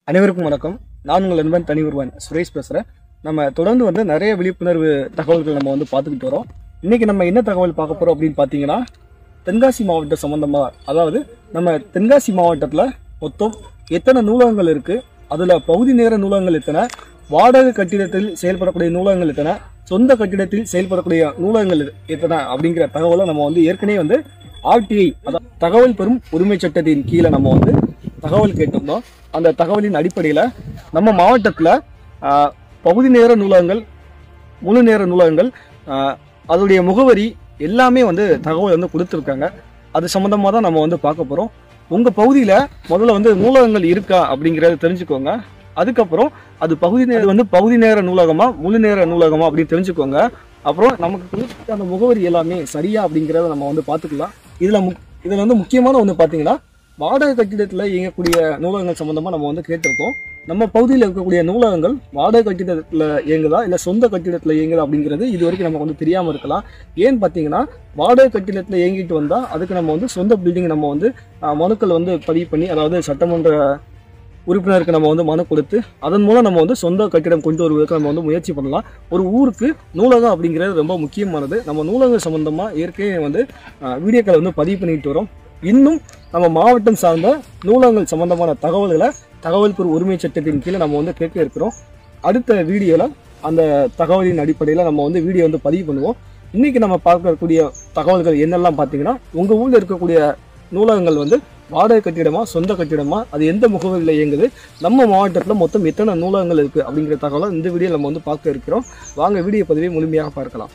அனைவருக்கும் வணக்கம் நான் உங்கள் நண்பன் தனி ஒருவன் சுரேஷ் பேசுகிறேன் நம்ம தொடர்ந்து வந்து நிறைய விழிப்புணர்வு தகவல்கள் நம்ம வந்து பார்த்துக்கிட்டு வரோம் இன்னைக்கு நம்ம என்ன தகவல் பார்க்க போகிறோம் அப்படின்னு பார்த்தீங்கன்னா தென்காசி மாவட்டம் சம்மந்தமாக அதாவது நம்ம தென்காசி மாவட்டத்தில் மொத்தம் எத்தனை நூலகங்கள் இருக்குது அதில் பகுதி நேர நூலகங்கள் எத்தனை வாடகை கட்டிடத்தில் செயல்படக்கூடிய நூலகங்கள் எத்தனை சொந்த கட்டிடத்தில் செயல்படக்கூடிய நூலகங்கள் எத்தனை அப்படிங்கிற தகவலை நம்ம வந்து ஏற்கனவே வந்து ஆர்டிஐ அதாவது தகவல் பெறும் உரிமை சட்டத்தின் கீழே நம்ம வந்து தகவல் கேட்டிருந்தோம் அந்த தகவலின் அடிப்படையில் நம்ம மாவட்டத்தில் பகுதி நேர நூலகங்கள் முழு நேர நூலகங்கள் ஆஹ், அதோடைய முகவரி எல்லாமே வந்து தகவல் வந்து கொடுத்துருக்காங்க அது சம்மந்தமாக தான் நம்ம வந்து பார்க்க போகிறோம் உங்கள் பகுதியில் முதல்ல வந்து நூலகங்கள் இருக்கா அப்படிங்கிறத தெரிஞ்சுக்கோங்க அதுக்கப்புறம் அது பகுதி நேர வந்து பகுதி நேர நூலகமா முழு நேர நூலகமா அப்படின்னு தெரிஞ்சுக்கோங்க அப்புறம் நமக்கு கொடுத்த அந்த முகவரி எல்லாமே சரியா அப்படிங்கிறத நம்ம வந்து பார்த்துக்கலாம் இதில் முக் இதில் வந்து முக்கியமான ஒன்று பார்த்தீங்கன்னா வாடகை கட்டிடத்தில் இயங்கக்கூடிய நூலகங்கள் சம்மந்தமாக நம்ம வந்து கேட்டிருக்கோம் நம்ம பகுதியில் இருக்கக்கூடிய நூலகங்கள் வாடகை கட்டிடத்தில் இயங்குதா இல்லை சொந்த கட்டிடத்தில் இயங்குதா அப்படிங்கிறது இது வரைக்கும் நமக்கு வந்து தெரியாமல் இருக்கலாம் ஏன்னு பார்த்தீங்கன்னா வாடகை கட்டிடத்தில் இயங்கிட்டு வந்தால் அதுக்கு நம்ம வந்து சொந்த பில்டிங் நம்ம வந்து ஆஹ், மனுக்கள் வந்து பதிவு பண்ணி அதாவது சட்டமன்ற உறுப்பினருக்கு நம்ம வந்து மனு கொடுத்து அதன் மூலம் நம்ம வந்து சொந்த கட்டிடம் கொண்டு வருவதற்கு நம்ம வந்து முயற்சி பண்ணலாம் ஒரு ஊருக்கு நூலகம் அப்படிங்கிறது ரொம்ப முக்கியமானது நம்ம நூலகம் சம்பந்தமாக ஏற்கனவே வந்து ஆஹ், வீடியோக்களை வந்து பதிவு பண்ணிட்டு வரோம் இன்னும் நம்ம மாவட்டம் சார்ந்த நூலகங்கள் சம்பந்தமான தகவல்களை தகவல் பெறும் உரிமை சட்டத்தின் கீழே நம்ம வந்து கேட்க இருக்கிறோம் அடுத்த வீடியோவில் அந்த தகவலின் அடிப்படையில் நம்ம வந்து வீடியோ வந்து பதிவு பண்ணுவோம் இன்னைக்கு நம்ம பார்க்கக்கூடிய தகவல்கள் என்னெல்லாம் பார்த்தீங்கன்னா உங்கள் ஊரில் இருக்கக்கூடிய நூலகங்கள் வந்து வாடகை கட்டிடமா சொந்த கட்டிடமா அது எந்த முகவரியில் இயங்குது நம்ம மாவட்டத்தில் மொத்தம் எத்தனை நூலகங்கள் இருக்குது அப்படிங்கிற தகவலை இந்த வீடியோ நம்ம வந்து பார்க்க இருக்கிறோம் வாங்க வீடியோ பதிவை முழுமையாக பார்க்கலாம்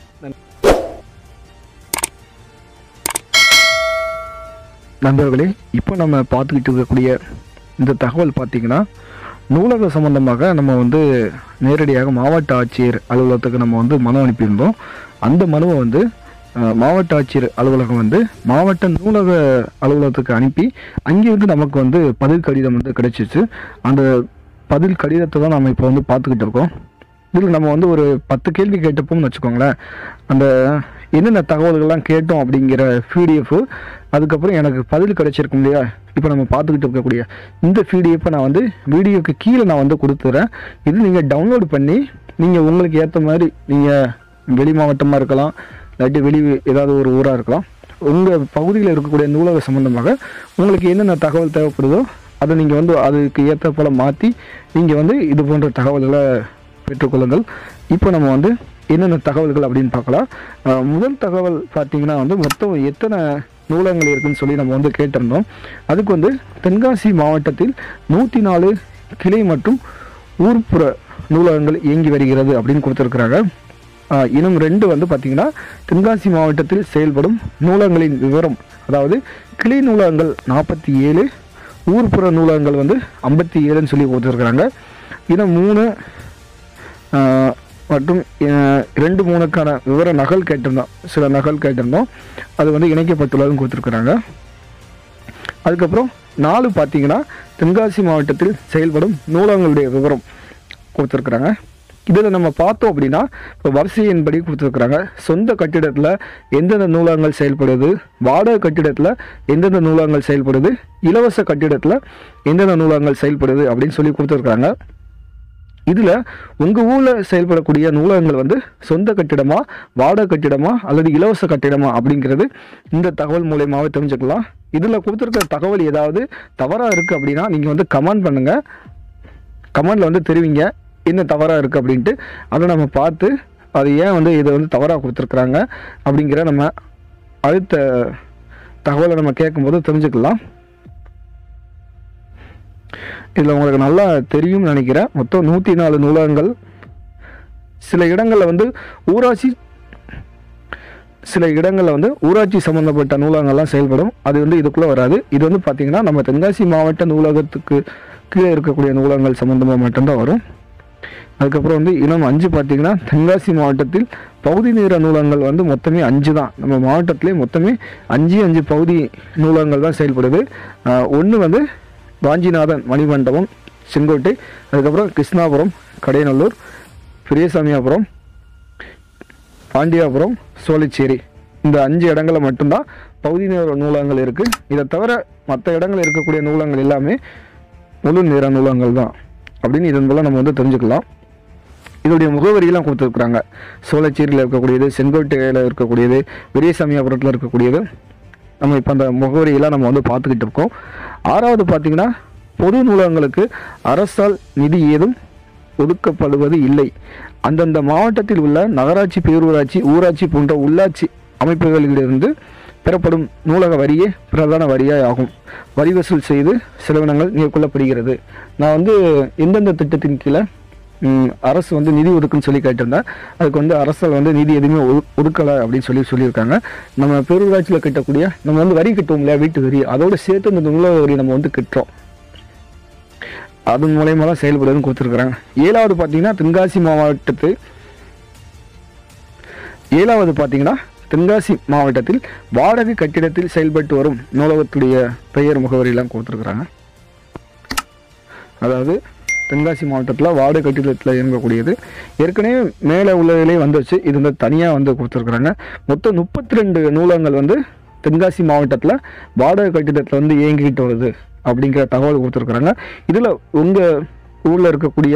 நண்பர்களே இப்போ நம்ம பார்த்துக்கிட்டு இருக்கக்கூடிய இந்த தகவல் பார்த்தீங்கன்னா நூலக சம்பந்தமாக நம்ம வந்து நேரடியாக மாவட்ட ஆட்சியர் அலுவலகத்துக்கு நம்ம வந்து மனு அனுப்பியிருந்தோம் அந்த மனுவை வந்து அஹ், மாவட்ட ஆட்சியர் அலுவலகம் வந்து மாவட்ட நூலக அலுவலகத்துக்கு அனுப்பி அங்கேருந்து நமக்கு வந்து பதில் கடிதம் வந்து கிடைச்சிச்சு அந்த பதில் கடிதத்தை தான் நம்ம இப்போ வந்து பார்த்துக்கிட்டு இருக்கோம் இதில் நம்ம வந்து ஒரு பத்து கேள்வி கேட்டப்போம்னு வச்சுக்கோங்களேன் அந்த என்னென்ன தகவல்கள்லாம் கேட்டோம் அப்படிங்கிற பிடிஎஃப் அதுக்கப்புறம் எனக்கு பதில் கிடைச்சிருக்கும் இல்லையா இப்போ நம்ம பார்த்துக்கிட்டு இருக்கக்கூடிய இந்த பிடிஎஃப்பை நான் வந்து வீடியோக்கு கீழே நான் வந்து கொடுத்துறேன் இது நீங்கள் டவுன்லோட் பண்ணி நீங்கள் உங்களுக்கு ஏற்ற மாதிரி நீங்கள் வெளி மாவட்டமாக இருக்கலாம் இல்லாட்டி வெளி ஏதாவது ஒரு ஊராக இருக்கலாம் உங்கள் பகுதியில் இருக்கக்கூடிய நூலக சம்மந்தமாக உங்களுக்கு என்னென்ன தகவல் தேவைப்படுதோ அதை நீங்கள் வந்து அதுக்கு ஏற்ற போல் மாற்றி நீங்கள் வந்து இது போன்ற தகவல்களை பெற்றுக்கொள்ளுங்கள் இப்போ நம்ம வந்து என்னென்ன தகவல்கள் அப்படின்னு பார்க்கலாம் அஹ் முதல் தகவல் பார்த்தீங்கன்னா வந்து மொத்தம் எத்தனை நூலகங்கள் இருக்குன்னு சொல்லி நம்ம வந்து கேட்டிருந்தோம் அதுக்கு வந்து தென்காசி மாவட்டத்தில் நூற்றி நாலு கிளை மற்றும் ஊர்ப்புற நூலகங்கள் இயங்கி வருகிறது அப்படின்னு கொடுத்துருக்குறாங்க ஆஹ் இன்னும் ரெண்டு வந்து பார்த்தீங்கன்னா தென்காசி மாவட்டத்தில் செயல்படும் நூலகங்களின் விவரம் அதாவது கிளை நூலகங்கள் நாற்பத்தி ஏழு ஊர்ப்புற நூலகங்கள் வந்து ஐம்பத்தி ஏழுன்னு சொல்லி கொடுத்துருக்குறாங்க இன்னும் மூணு ஆஹ் மற்றும் ஆஹ் ரெண்டு மூணுக்கான விவர நகல் கேட்டிருந்தோம் சில நகல் கேட்டிருந்தோம் அது வந்து இணைக்கப்பட்டுள்ளதும் கொடுத்துருக்குறாங்க அதுக்கப்புறம் நாலு பார்த்தீங்கன்னா தென்காசி மாவட்டத்தில் செயல்படும் நூலகங்களுடைய விவரம் கொடுத்துருக்குறாங்க இதில் நம்ம பார்த்தோம் அப்படின்னா இப்போ வரிசையின்படி கொடுத்துருக்குறாங்க சொந்த கட்டிடத்தில் எந்தெந்த நூலகங்கள் செயல்படுது வாடகை கட்டிடத்தில் எந்தெந்த நூலகங்கள் செயல்படுது இலவச கட்டிடத்தில் எந்தெந்த நூலகங்கள் செயல்படுது அப்படின்னு சொல்லி கொடுத்துருக்குறாங்க இதில் உங்கள் ஊரில் செயல்படக்கூடிய நூலகங்கள் வந்து சொந்த கட்டிடமா வாடகை கட்டிடமா அல்லது இலவச கட்டிடமா அப்படிங்கிறது இந்த தகவல் மூலயமாவே தெரிஞ்சுக்கலாம் இதில் கொடுத்துருக்க தகவல் ஏதாவது தவறாக இருக்குது அப்படின்னா நீங்கள் வந்து கமெண்ட் பண்ணுங்கள் கமெண்டில் வந்து தெரிவிங்க என்ன தவறாக இருக்குது அப்படின்ட்டு அதை நம்ம பார்த்து அது ஏன் வந்து இதை வந்து தவறாக கொடுத்துருக்குறாங்க அப்படிங்கிற நம்ம அடுத்த தகவலை நம்ம கேட்கும்போது தெரிஞ்சுக்கலாம் இதில் உங்களுக்கு நல்லா தெரியும்னு நினைக்கிறேன் மொத்தம் நூற்றி நாலு நூலகங்கள் சில இடங்களில் வந்து ஊராட்சி சில இடங்களில் வந்து ஊராட்சி சம்மந்தப்பட்ட நூலகங்கள்லாம் செயல்படும் அது வந்து இதுக்குள்ளே வராது இது வந்து பார்த்திங்கன்னா நம்ம தென்காசி மாவட்ட நூலகத்துக்கு கீழே இருக்கக்கூடிய நூலகங்கள் சம்மந்தமாக மட்டும்தான் வரும் அதுக்கப்புறம் வந்து இன்னும் அஞ்சு பார்த்தீங்கன்னா தென்காசி மாவட்டத்தில் பகுதி நேர நூலகங்கள் வந்து மொத்தமே அஞ்சு தான் நம்ம மாவட்டத்திலே மொத்தமே அஞ்சு அஞ்சு பகுதி நூலகங்கள் தான் செயல்படுது ஒன்று வந்து வாஞ்சிநாதன் மணிமண்டபம் செங்கோட்டை அதுக்கப்புறம் கிருஷ்ணாபுரம் கடையநல்லூர் பெரியசாமியாபுரம் பாண்டியாபுரம் சோலைச்சேரி இந்த அஞ்சு இடங்களில் மட்டும்தான் பகுதி நேர நூலகங்கள் இருக்குது இதை தவிர மற்ற இடங்களில் இருக்கக்கூடிய நூலகங்கள் எல்லாமே முழு நேர நூலகங்கள் தான் அப்படின்னு இதன் மூலம் நம்ம வந்து தெரிஞ்சுக்கலாம் இதோடைய முகவரியெல்லாம் கொடுத்துருக்குறாங்க சோழச்சேரியில் இருக்கக்கூடியது செங்கோட்டையில் இருக்கக்கூடியது பெரியசாமியாபுரத்தில் இருக்கக்கூடியது நம்ம இப்போ அந்த முகவரியெல்லாம் நம்ம வந்து பார்த்துக்கிட்டு இருக்கோம் ஆறாவது பார்த்தீங்கன்னா பொது நூலகங்களுக்கு அரசால் நிதி ஏதும் ஒதுக்கப்படுவது இல்லை அந்தந்த மாவட்டத்தில் உள்ள நகராட்சி பேரூராட்சி ஊராட்சி போன்ற உள்ளாட்சி அமைப்புகளிலிருந்து பெறப்படும் நூலக வரியே பிரதான வரியாய் ஆகும் வரி வசூல் செய்து செலவினங்கள் மேற்கொள்ளப்படுகிறது நான் வந்து எந்தெந்த திட்டத்தின் கீழே ம், அரசு வந்து நிதி ஒதுக்குன்னு சொல்லி கேட்டிருந்தேன் அதுக்கு வந்து அரசால் வந்து நிதி எதுவுமே ஒது ஒதுக்கலை அப்படின்னு சொல்லி சொல்லியிருக்காங்க நம்ம பேரூராட்சியில் கட்டக்கூடிய நம்ம வந்து வரி கட்டுவோம் இல்லையா வீட்டு வரி அதோட சேர்த்து இந்த நூலக வரி நம்ம வந்து கட்டுறோம் அதன் மூலயமா தான் செயல்படுதுன்னு கொடுத்துருக்குறாங்க ஏழாவது பார்த்தீங்கன்னா தென்காசி மாவட்டத்து ஏழாவது பார்த்தீங்கன்னா தென்காசி மாவட்டத்தில் வாடகை கட்டிடத்தில் செயல்பட்டு வரும் நூலகத்துடைய பெயர் முகவரியெல்லாம் கொடுத்துருக்குறாங்க அதாவது தென்காசி மாவட்டத்தில் வாடகை கட்டிடத்தில் இயங்கக்கூடியது ஏற்கனவே மேலே உள்ளதிலே வந்துச்சு இது வந்து தனியாக வந்து கொடுத்துருக்குறாங்க மொத்தம் முப்பத்தி ரெண்டு நூலகங்கள் வந்து தென்காசி மாவட்டத்தில் வாடகை கட்டிடத்தில் வந்து இயங்கிக்கிட்டு வருது அப்படிங்கிற தகவல் கொடுத்துருக்குறாங்க இதில் உங்கள் ஊரில் இருக்கக்கூடிய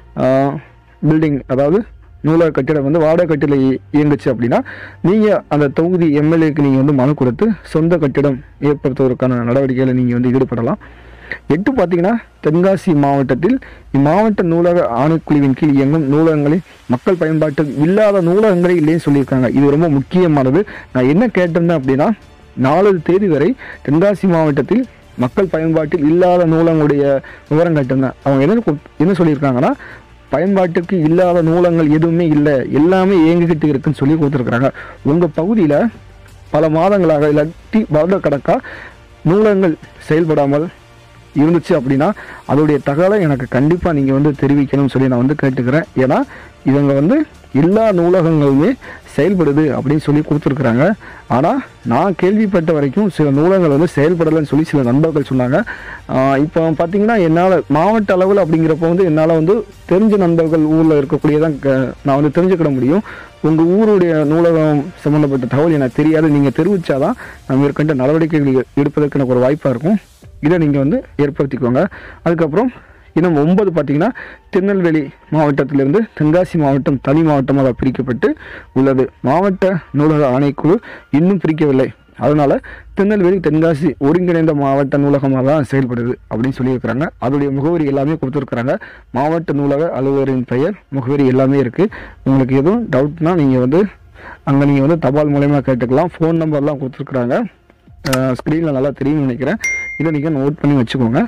பில்டிங் அதாவது நூலக கட்டிடம் வந்து வாடகை கட்டிடம் இய- இயங்குச்சு அப்படின்னா நீங்கள் அந்த தொகுதி எம்எல்ஏக்கு நீங்கள் வந்து மனு கொடுத்து சொந்த கட்டிடம் ஏற்படுத்துவதற்கான நடவடிக்கையில் நீங்கள் வந்து ஈடுபடலாம் எட்டு பார்த்தீங்கன்னா தென்காசி மாவட்டத்தில் இம்மாவட்ட நூலக ஆணைக்குழுவின் கீழ் இயங்கும் நூலகங்களில் மக்கள் பயன்பாட்டுக்கு இல்லாத நூலகங்களே இல்லைன்னு சொல்லியிருக்காங்க இது ரொம்ப முக்கியமானது நான் என்ன கேட்டிருந்தேன் அப்படின்னா நாலு தேதி வரை தென்காசி மாவட்டத்தில் மக்கள் பயன்பாட்டில் இல்லாத நூலகங்களுடைய விவரம் கேட்டிருந்தேன் அவங்க என்ன கு- என்ன சொல்லியிருக்காங்கன்னா பயன்பாட்டுக்கு இல்லாத நூலகங்கள் எதுவுமே இல்லை எல்லாமே இயங்கிக்கிட்டு இருக்குன்னு சொல்லி கொடுத்துருக்குறாங்க உங்கள் பகுதியில் பல மாதங்களாக இல்லாட்டி வருடக்கணக்காக நூலகங்கள் செயல்படாமல் இருந்துச்சு அப்படின்னா அதோடைய தகவலை எனக்கு கண்டிப்பாக நீங்கள் வந்து தெரிவிக்கணும்னு சொல்லி நான் வந்து கேட்டுக்கிறேன் ஏன்னா இவங்க வந்து எல்லா நூலகங்களுமே செயல்படுது அப்படின்னு சொல்லி கொடுத்துருக்குறாங்க ஆனால் நான் கேள்விப்பட்ட வரைக்கும் சில நூலகங்கள் வந்து செயல்படலைன்னு சொல்லி சில நண்பர்கள் சொன்னாங்க ஆஹ் இப்போ பார்த்தீங்கன்னா என்னால் மாவட்ட அளவில் அப்படிங்கிறப்ப வந்து என்னால் வந்து தெரிஞ்ச நண்பர்கள் ஊரில் இருக்கக்கூடியதான் க- நான் வந்து தெரிஞ்சுக்கிட முடியும் உங்கள் ஊருடைய நூலகம் சம்மந்தப்பட்ட தகவல் எனக்கு தெரியாது நீங்கள் தெரிவித்தாதான் நான் மேற்கண்ட நடவடிக்கைகள் எ- எடுப்பதற்கு எனக்கு ஒரு வாய்ப்பாக இருக்கும் இதை நீங்கள் வந்து ஏற்படுத்திக்கோங்க அதுக்கப்புறம் இன்னும் ஒன்பது பார்த்தீங்கன்னா திருநெல்வேலி மாவட்டத்திலிருந்து தென்காசி மாவட்டம் தனி மாவட்டமாக பிரிக்கப்பட்டு உள்ளது மாவட்ட நூலக ஆணைக்குழு இன்னும் பிரிக்கவில்லை அதனால திருநெல்வேலி தென்காசி ஒருங்கிணைந்த மாவட்ட நூலகமாக தான் செயல்படுது அப்படின்னு சொல்லியிருக்கிறாங்க அதோடைய முகவரி எல்லாமே கொடுத்துருக்குறாங்க மாவட்ட நூலக அலுவலரின் பெயர் முகவரி எல்லாமே இருக்குது உங்களுக்கு எதுவும் டவுட்னா நீங்கள் வந்து அங்கே நீங்கள் வந்து தபால் மூலயமா கேட்டுக்கலாம் ஃபோன் நம்பர்லாம் கொடுத்துருக்குறாங்க ஸ்க்ரீனில் நல்லா தெரியும்னு நினைக்கிறேன் இதை நீங்கள் நோட் பண்ணி வச்சுக்கோங்க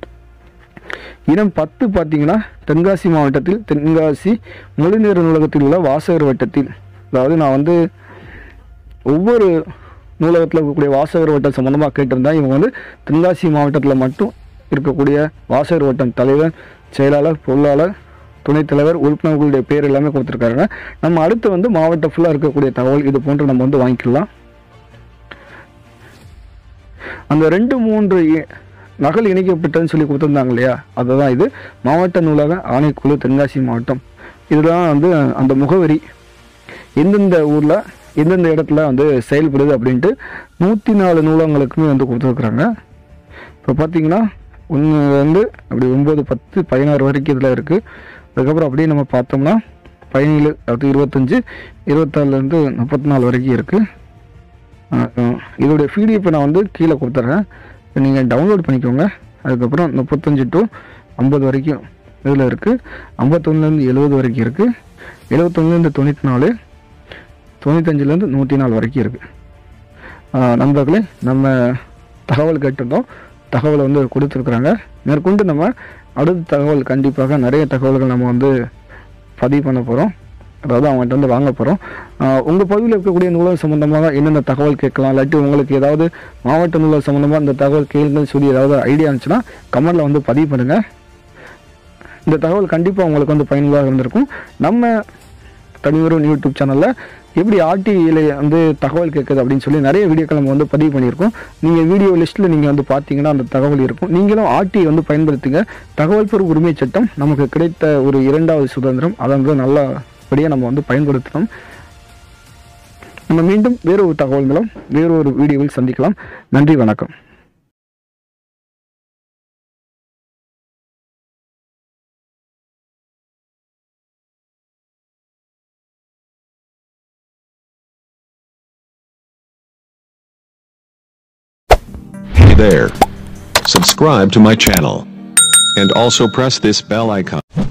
இனம் பத்து பார்த்தீங்கன்னா தென்காசி மாவட்டத்தில் தென்காசி முழுநேர நூலகத்தில் உள்ள வாசகர் வட்டத்தில் அதாவது நான் வந்து ஒவ்வொரு நூலகத்தில் இருக்கக்கூடிய வாசகர் வட்டம் சம்மந்தமாக கேட்டிருந்தேன் இவங்க வந்து தென்காசி மாவட்டத்தில் மட்டும் இருக்கக்கூடிய வாசகர் வட்டம் தலைவர் செயலாளர் பொருளாளர் துணைத் தலைவர் உறுப்பினர்களுடைய பேர் எல்லாமே கொடுத்துருக்காங்க நம்ம அடுத்து வந்து மாவட்டம் ஃபுல்லாக இருக்கக்கூடிய தகவல் இது போன்று நம்ம வந்து வாங்கிக்கலாம் அந்த ரெண்டு மூன்று இ- நகல் இணைக்கப்பட்டதுன்னு சொல்லி கொடுத்துருந்தாங்க இல்லையா அதுதான் இது மாவட்ட நூலக ஆணைக்குழு தென்காசி மாவட்டம் இதுதான் வந்து அந்த முகவரி எந்தெந்த ஊரில் எந்தெந்த இடத்துல வந்து செயல்படுது அப்படின்ட்டு நூற்றி நாலு நூலகங்களுக்குமே வந்து கொடுத்துருக்குறாங்க இப்போ பார்த்தீங்கன்னா ஒன்று வந்து அப்படி ஒம்பது பத்து பதினாறு வரைக்கும் இதில் இருக்குது அதுக்கப்புறம் அப்படியே நம்ம பார்த்தோம்னா பதினேழு அடுத்து இருபத்தஞ்சி இருபத்தாறுலேருந்து முப்பத்தி நாலு வரைக்கும் இருக்குது ஆஹ் இதோடைய பிடிஎஃப் நான் வந்து கீழே கொடுத்துட்றேன் நீங்கள் டவுன்லோட் பண்ணிக்கோங்க அதுக்கப்புறம் முப்பத்தஞ்சு டு ஐம்பது வரைக்கும் இதில் இருக்குது ஐம்பத்தொன்னுலேருந்து எழுபது வரைக்கும் இருக்குது எழுபத்தொன்னுலேருந்து தொண்ணூற்றி நாலு தொண்ணூத்தஞ்சுலேருந்து நூற்றி நாலு வரைக்கும் இருக்குது நண்பர்களே நம்ம தகவல் கேட்டிருந்தோம் தகவலை வந்து கொடுத்துருக்குறாங்க மேற்கொண்டு நம்ம அடுத்த தகவல் கண்டிப்பாக நிறைய தகவல்கள் நம்ம வந்து பதிவு பண்ண போகிறோம் அதாவது அவங்கள்ட்ட வந்து வாங்க போகிறோம் உங்கள் பகுதியில் இருக்கக்கூடிய நூலகம் சம்மந்தமாக என்னென்ன தகவல் கேட்கலாம் இல்லாட்டி உங்களுக்கு ஏதாவது மாவட்ட நூலகம் சம்மந்தமாக இந்த தகவல் கேளுங்கன்னு சொல்லி ஏதாவது ஐடியா இருந்துச்சுன்னா கமெண்டில் வந்து பதிவு பண்ணுங்கள் இந்த தகவல் கண்டிப்பாக உங்களுக்கு வந்து பயனுள்ளதாக இருந்திருக்கும் நம்ம தனிவரும் யூடியூப் சேனலில் எப்படி ஆர்டிவியில் வந்து தகவல் கேட்குது அப்படின்னு சொல்லி நிறைய வீடியோக்கள் நம்ம வந்து பதிவு பண்ணியிருக்கோம் நீங்கள் வீடியோ லிஸ்ட்டில் நீங்கள் வந்து பார்த்தீங்கன்னா அந்த தகவல் இருக்கும் நீங்களும் ஆர்டிஐ வந்து பயன்படுத்துங்க தகவல் பெறும் உரிமை சட்டம் நமக்கு கிடைத்த ஒரு இரண்டாவது சுதந்திரம் அதை வந்து நல்லபடியாக நம்ம வந்து பயன்படுத்தணும் நம்ம மீண்டும் வேறு ஒரு தகவல் மூலம் வேறு ஒரு வீடியோவில் சந்திக்கலாம் நன்றி வணக்கம் there. Subscribe to my channel. And also press this bell icon.